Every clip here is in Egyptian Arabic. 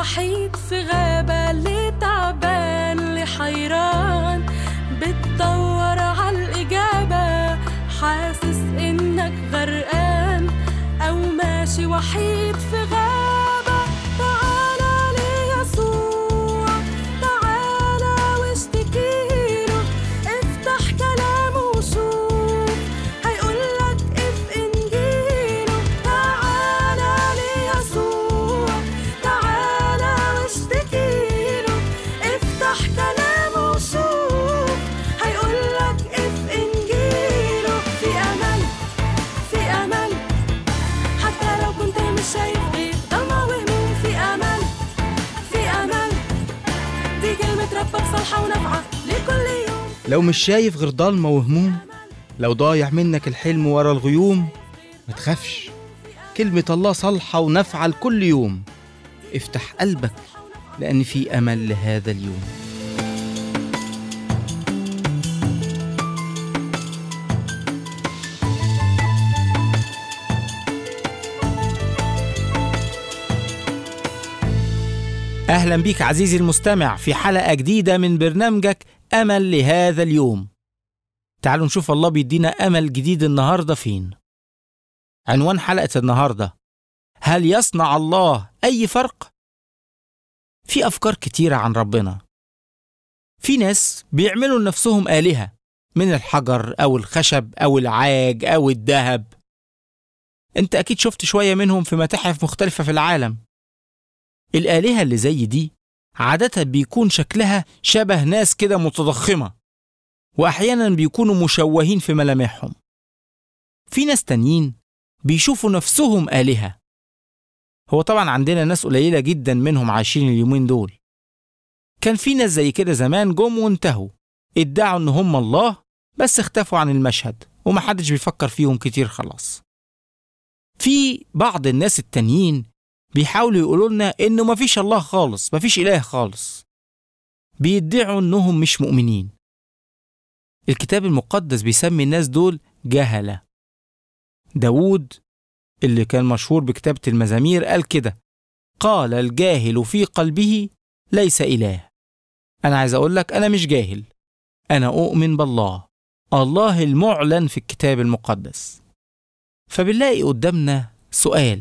وحيد في غابة اللي تعبان اللي حيران بتدور عالإجابة حاسس إنك غرقان أو ماشي وحيد في غابة تعالى ليسوع تعالى واشتكيله افتح كلامه وشوف هيقولك اف انجيله تعالى ليسوع تعالى واشتكيله افتح كلامه وشوف هيقولك اف انجيله في امل في امل حتى لو كنت مش شايف غير ضلمة وهموم في امل في امل دي كلمة ربك صالحة ونافعة لكل يوم لو مش شايف غير ضلمة وهموم لو ضايع منك الحلم ورا الغيوم ما تخافش كلمة الله صالحة ونافعة لكل يوم افتح قلبك لأن في أمل لهذا اليوم أهلا بيك عزيزي المستمع في حلقة جديدة من برنامجك أمل لهذا اليوم تعالوا نشوف الله بيدينا أمل جديد النهاردة فين عنوان حلقة النهاردة هل يصنع الله أي فرق؟ في أفكار كتيرة عن ربنا في ناس بيعملوا لنفسهم آلهة من الحجر أو الخشب أو العاج أو الذهب أنت أكيد شفت شوية منهم في متاحف مختلفة في العالم الآلهة اللي زي دي عادة بيكون شكلها شبه ناس كده متضخمة وأحيانا بيكونوا مشوهين في ملامحهم في ناس تانيين بيشوفوا نفسهم آلهة هو طبعا عندنا ناس قليلة جدا منهم عايشين اليومين دول كان في ناس زي كده زمان جم وانتهوا ادعوا ان هم الله بس اختفوا عن المشهد ومحدش بيفكر فيهم كتير خلاص في بعض الناس التانيين بيحاولوا يقولوا لنا انه مفيش الله خالص مفيش اله خالص بيدعوا انهم مش مؤمنين الكتاب المقدس بيسمي الناس دول جهلة داوود اللي كان مشهور بكتابة المزامير قال كده قال الجاهل في قلبه ليس إله أنا عايز أقول لك أنا مش جاهل أنا أؤمن بالله الله المعلن في الكتاب المقدس فبنلاقي قدامنا سؤال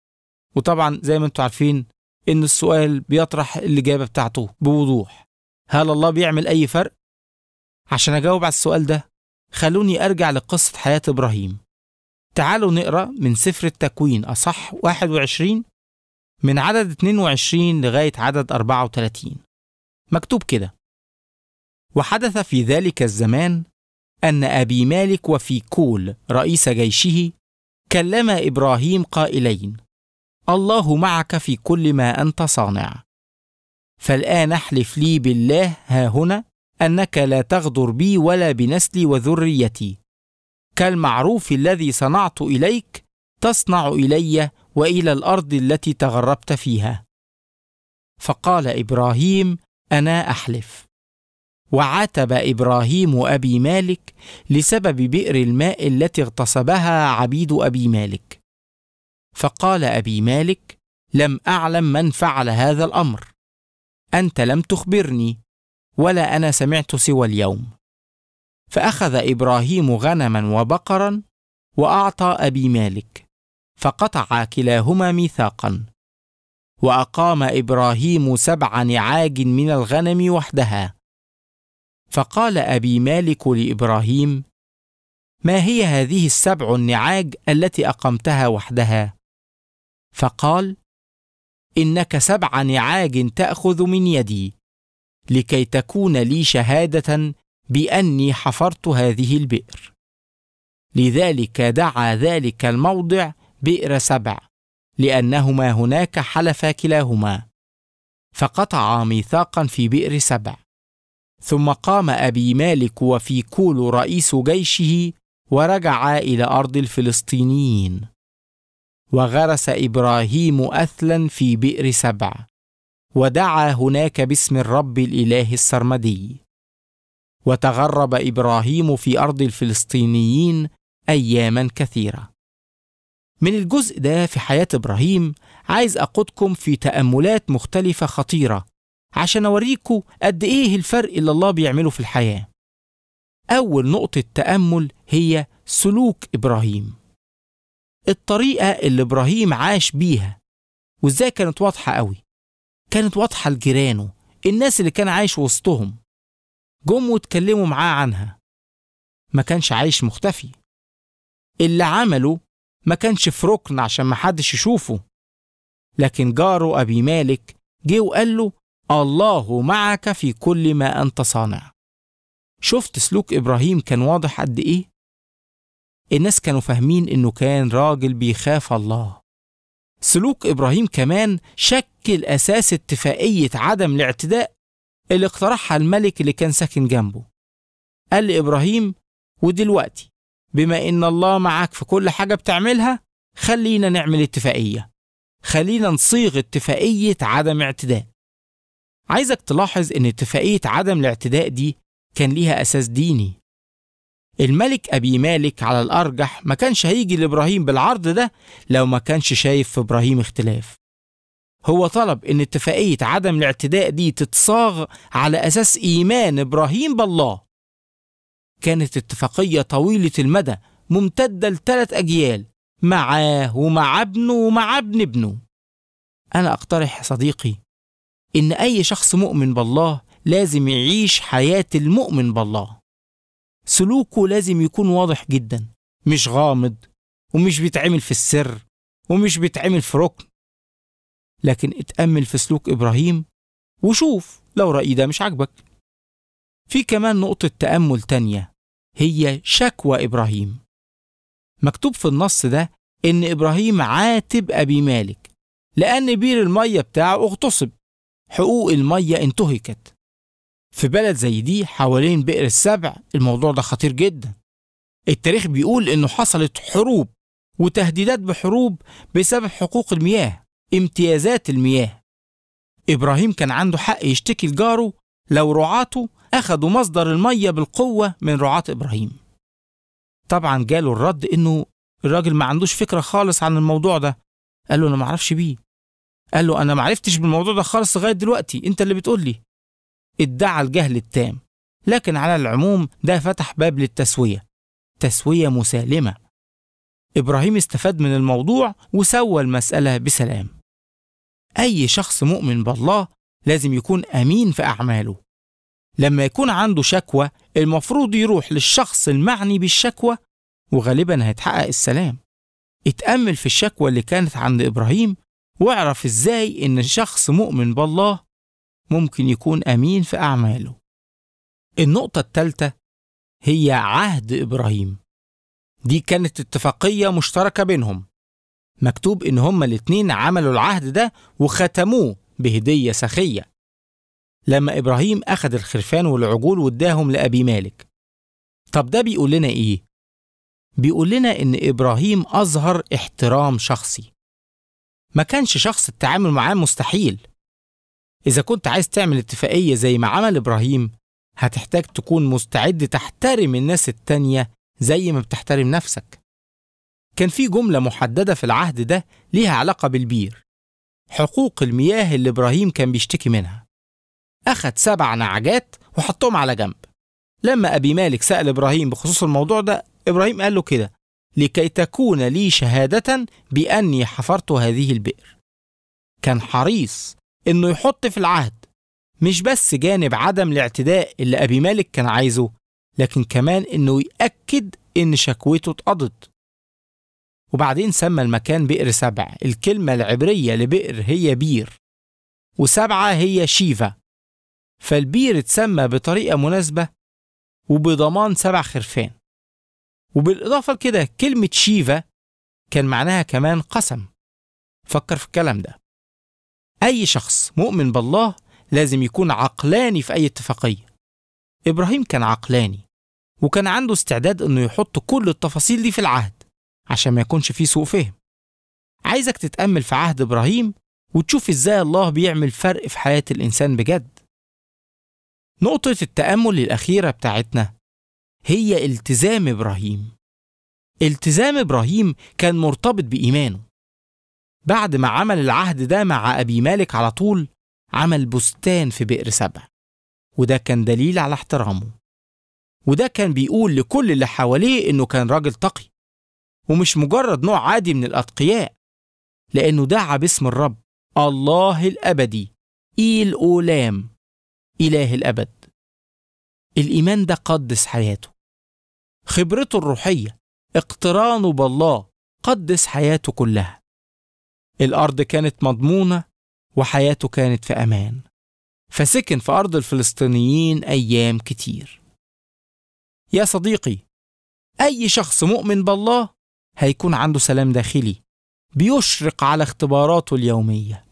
وطبعا زي ما انتم عارفين ان السؤال بيطرح الاجابه بتاعته بوضوح هل الله بيعمل اي فرق عشان اجاوب على السؤال ده خلوني ارجع لقصه حياه ابراهيم تعالوا نقرا من سفر التكوين اصح 21 من عدد 22 لغايه عدد 34 مكتوب كده وحدث في ذلك الزمان ان ابي مالك وفي كول رئيس جيشه كلم ابراهيم قائلين الله معك في كل ما انت صانع فالان احلف لي بالله ها هنا انك لا تغدر بي ولا بنسلي وذريتي كالمعروف الذي صنعت اليك تصنع الي والى الارض التي تغربت فيها فقال ابراهيم انا احلف وعاتب ابراهيم ابي مالك لسبب بئر الماء التي اغتصبها عبيد ابي مالك فقال ابي مالك لم اعلم من فعل هذا الامر انت لم تخبرني ولا انا سمعت سوى اليوم فاخذ ابراهيم غنما وبقرا واعطى ابي مالك فقطع كلاهما ميثاقا واقام ابراهيم سبع نعاج من الغنم وحدها فقال ابي مالك لابراهيم ما هي هذه السبع النعاج التي اقمتها وحدها فقال انك سبع نعاج تاخذ من يدي لكي تكون لي شهاده باني حفرت هذه البئر لذلك دعا ذلك الموضع بئر سبع لانهما هناك حلفا كلاهما فقطعا ميثاقا في بئر سبع ثم قام ابي مالك وفي كول رئيس جيشه ورجعا الى ارض الفلسطينيين وغرس ابراهيم اثلا في بئر سبع ودعا هناك باسم الرب الاله السرمدي وتغرب ابراهيم في ارض الفلسطينيين اياما كثيره من الجزء ده في حياه ابراهيم عايز أقودكم في تأملات مختلفة خطيرة عشان أوريكم قد إيه الفرق اللي الله بيعمله في الحياة أول نقطة تأمل هي سلوك إبراهيم الطريقة اللي إبراهيم عاش بيها وإزاي كانت واضحة قوي كانت واضحة لجيرانه الناس اللي كان عايش وسطهم جم واتكلموا معاه عنها ما كانش عايش مختفي اللي عمله ما كانش في ركن عشان محدش يشوفه لكن جاره أبي مالك جه وقال له الله معك في كل ما أنت صانع شفت سلوك إبراهيم كان واضح قد إيه؟ الناس كانوا فاهمين إنه كان راجل بيخاف الله سلوك إبراهيم كمان شكل أساس اتفاقية عدم الاعتداء اللي اقترحها الملك اللي كان ساكن جنبه قال لإبراهيم ودلوقتي بما إن الله معاك في كل حاجة بتعملها خلينا نعمل اتفاقية خلينا نصيغ اتفاقية عدم اعتداء عايزك تلاحظ إن اتفاقية عدم الاعتداء دي كان ليها أساس ديني الملك أبي مالك على الأرجح ما كانش هيجي لإبراهيم بالعرض ده لو ما كانش شايف في إبراهيم اختلاف هو طلب إن اتفاقية عدم الاعتداء دي تتصاغ على أساس إيمان إبراهيم بالله كانت اتفاقية طويلة المدى ممتدة لثلاث أجيال معاه ومع ابنه ومع ابن ابنه أنا أقترح يا صديقي إن أي شخص مؤمن بالله لازم يعيش حياة المؤمن بالله سلوكه لازم يكون واضح جدا مش غامض ومش بيتعمل في السر ومش بيتعمل في ركن لكن اتأمل في سلوك إبراهيم وشوف لو رأي ده مش عاجبك في كمان نقطة تأمل تانية هي شكوى إبراهيم مكتوب في النص ده إن إبراهيم عاتب أبي مالك لأن بير المية بتاعه اغتصب حقوق المية انتهكت في بلد زي دي حوالين بئر السبع الموضوع ده خطير جدا التاريخ بيقول إنه حصلت حروب وتهديدات بحروب بسبب حقوق المياه امتيازات المياه إبراهيم كان عنده حق يشتكي لجاره لو رعاته أخدوا مصدر المية بالقوة من رعاة إبراهيم طبعا جاله الرد إنه الراجل ما عندوش فكرة خالص عن الموضوع ده قال له أنا ما اعرفش بيه قال له أنا ما عرفتش بالموضوع ده خالص لغاية دلوقتي أنت اللي بتقول لي ادعى الجهل التام لكن على العموم ده فتح باب للتسوية تسوية مسالمة إبراهيم استفاد من الموضوع وسوى المسألة بسلام أي شخص مؤمن بالله لازم يكون أمين في أعماله لما يكون عنده شكوى المفروض يروح للشخص المعني بالشكوى وغالبا هيتحقق السلام اتأمل في الشكوى اللي كانت عند إبراهيم واعرف إزاي إن شخص مؤمن بالله ممكن يكون أمين في أعماله النقطة الثالثة هي عهد إبراهيم دي كانت اتفاقية مشتركة بينهم مكتوب إن هما الاتنين عملوا العهد ده وختموه بهدية سخية لما إبراهيم أخذ الخرفان والعجول واداهم لأبي مالك طب ده بيقول لنا إيه؟ بيقول لنا إن إبراهيم أظهر احترام شخصي ما كانش شخص التعامل معاه مستحيل إذا كنت عايز تعمل اتفاقية زي ما عمل إبراهيم هتحتاج تكون مستعد تحترم الناس التانية زي ما بتحترم نفسك كان في جملة محددة في العهد ده ليها علاقة بالبير حقوق المياه اللي إبراهيم كان بيشتكي منها أخد سبع نعجات وحطهم على جنب لما أبي مالك سأل إبراهيم بخصوص الموضوع ده إبراهيم قال له كده لكي تكون لي شهادة بأني حفرت هذه البئر كان حريص إنه يحط في العهد مش بس جانب عدم الاعتداء اللي أبي مالك كان عايزه لكن كمان إنه يأكد إن شكوته اتقضت وبعدين سمى المكان بئر سبع الكلمة العبرية لبئر هي بير وسبعة هي شيفا فالبير اتسمى بطريقة مناسبة وبضمان سبع خرفان وبالإضافة لكده كلمة شيفا كان معناها كمان قسم فكر في الكلام ده أي شخص مؤمن بالله لازم يكون عقلاني في أي اتفاقية إبراهيم كان عقلاني وكان عنده استعداد إنه يحط كل التفاصيل دي في العهد عشان ما يكونش فيه سوء فهم عايزك تتأمل في عهد إبراهيم وتشوف إزاي الله بيعمل فرق في حياة الإنسان بجد نقطة التأمل الأخيرة بتاعتنا هي التزام إبراهيم التزام إبراهيم كان مرتبط بإيمانه بعد ما عمل العهد ده مع أبي مالك على طول عمل بستان في بئر سبع وده كان دليل على احترامه وده كان بيقول لكل اللي حواليه إنه كان راجل تقي ومش مجرد نوع عادي من الأتقياء لأنه دعا باسم الرب الله الأبدي إيل أولام إله الأبد الإيمان ده قدس حياته خبرته الروحية اقترانه بالله قدس حياته كلها الأرض كانت مضمونة وحياته كانت في أمان فسكن في أرض الفلسطينيين أيام كتير يا صديقي أي شخص مؤمن بالله هيكون عنده سلام داخلي بيشرق على اختباراته اليومية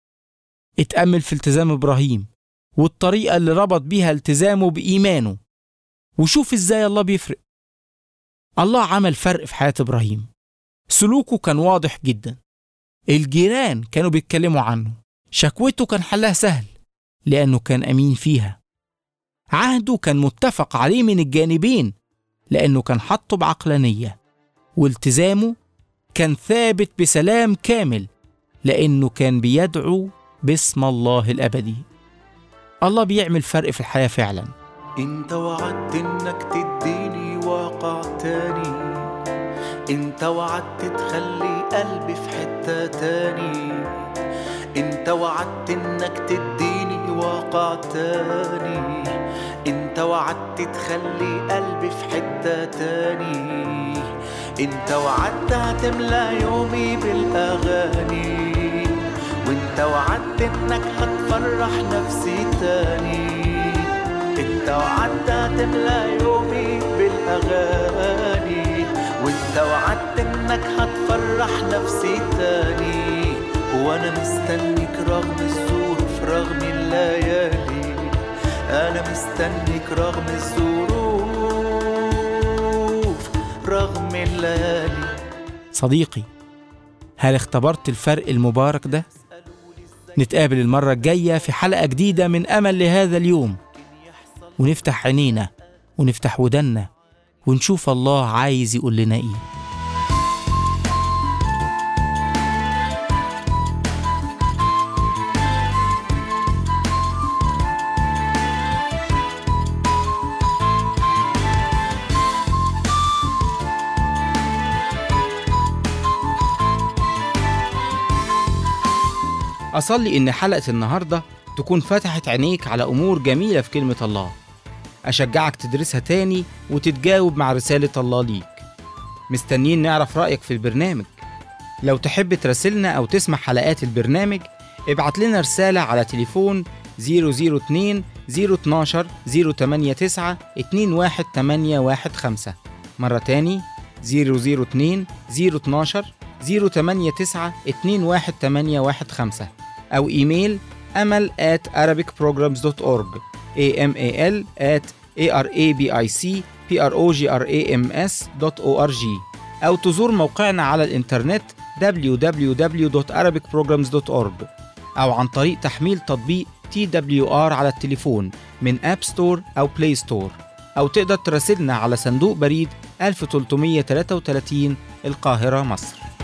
اتأمل في التزام إبراهيم والطريقة اللي ربط بيها التزامه بإيمانه وشوف إزاي الله بيفرق الله عمل فرق في حياة إبراهيم سلوكه كان واضح جدا الجيران كانوا بيتكلموا عنه شكوته كان حلها سهل لأنه كان أمين فيها عهده كان متفق عليه من الجانبين لأنه كان حطه بعقلانية والتزامه كان ثابت بسلام كامل لأنه كان بيدعو باسم الله الأبدي الله بيعمل فرق في الحياة فعلا انت وعدت انك تديني واقع تاني انت وعدت تخلي قلبي في حتة تاني انت وعدت انك تديني واقع تاني انت وعدت تخلي قلبي في حتة تاني انت وعدت هتملى يومي بالاغاني وانت وعدت انك هتفرح نفسي تاني انت وعدت هتملى يومي بالاغاني وانت وعدت انك هتفرح نفسي تاني وانا مستنيك رغم الظروف رغم الليالي انا مستنيك رغم الظروف رغم الليالي صديقي هل اختبرت الفرق المبارك ده؟ نتقابل المرة الجاية في حلقة جديدة من أمل لهذا اليوم ونفتح عينينا ونفتح ودنا ونشوف الله عايز يقول لنا إيه أصلي إن حلقة النهاردة تكون فتحت عينيك على أمور جميلة في كلمة الله أشجعك تدرسها تاني وتتجاوب مع رسالة الله ليك مستنيين نعرف رأيك في البرنامج لو تحب تراسلنا أو تسمع حلقات البرنامج ابعت لنا رسالة على تليفون 002 012 089 21815 مرة تاني 002 012 089 21815 أو إيميل أمل at arabicprograms.org amal at arabicprograms.org أو تزور موقعنا على الإنترنت www.arabicprograms.org أو عن طريق تحميل تطبيق TWR على التليفون من أب ستور أو بلاي ستور أو تقدر تراسلنا على صندوق بريد 1333 القاهرة مصر